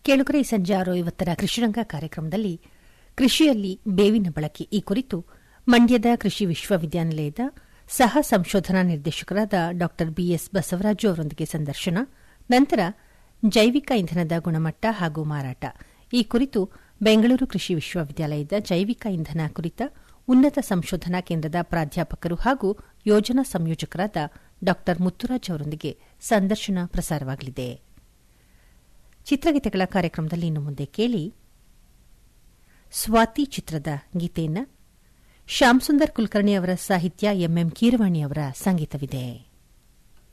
ಕೇಳುಗರೆ ಈ ಸಂಜೆ ಆರು ಐವತ್ತರ ಕೃಷಿರಂಗ ಕಾರ್ಯಕ್ರಮದಲ್ಲಿ ಕೃಷಿಯಲ್ಲಿ ಬೇವಿನ ಬಳಕೆ ಈ ಕುರಿತು ಮಂಡ್ಯದ ಕೃಷಿ ವಿಶ್ವವಿದ್ಯಾನಿಲಯದ ಸಹ ಸಂಶೋಧನಾ ನಿರ್ದೇಶಕರಾದ ಡಾ ಬಿಎಸ್ ಬಸವರಾಜು ಅವರೊಂದಿಗೆ ಸಂದರ್ಶನ ನಂತರ ಜೈವಿಕ ಇಂಧನದ ಗುಣಮಟ್ಟ ಹಾಗೂ ಮಾರಾಟ ಈ ಕುರಿತು ಬೆಂಗಳೂರು ಕೃಷಿ ವಿಶ್ವವಿದ್ಯಾಲಯದ ಜೈವಿಕ ಇಂಧನ ಕುರಿತ ಉನ್ನತ ಸಂಶೋಧನಾ ಕೇಂದ್ರದ ಪ್ರಾಧ್ಯಾಪಕರು ಹಾಗೂ ಯೋಜನಾ ಸಂಯೋಜಕರಾದ ಡಾ ಮುತ್ತುರಾಜ್ ಅವರೊಂದಿಗೆ ಸಂದರ್ಶನ ಪ್ರಸಾರವಾಗಲಿದೆ ಚಿತ್ರಗೀತೆಗಳ ಕಾರ್ಯಕ್ರಮದಲ್ಲಿ ಇನ್ನು ಮುಂದೆ ಕೇಳಿ ಸ್ವಾತಿ ಚಿತ್ರದ ಗೀತೆಯನ್ನ ಶ್ಯಾಮ್ ಸುಂದರ್ ಕುಲಕರ್ಣಿ ಅವರ ಸಾಹಿತ್ಯ ಎಂಎಂ ಕೀರವಾಣಿ ಅವರ ಸಂಗೀತವಿದೆ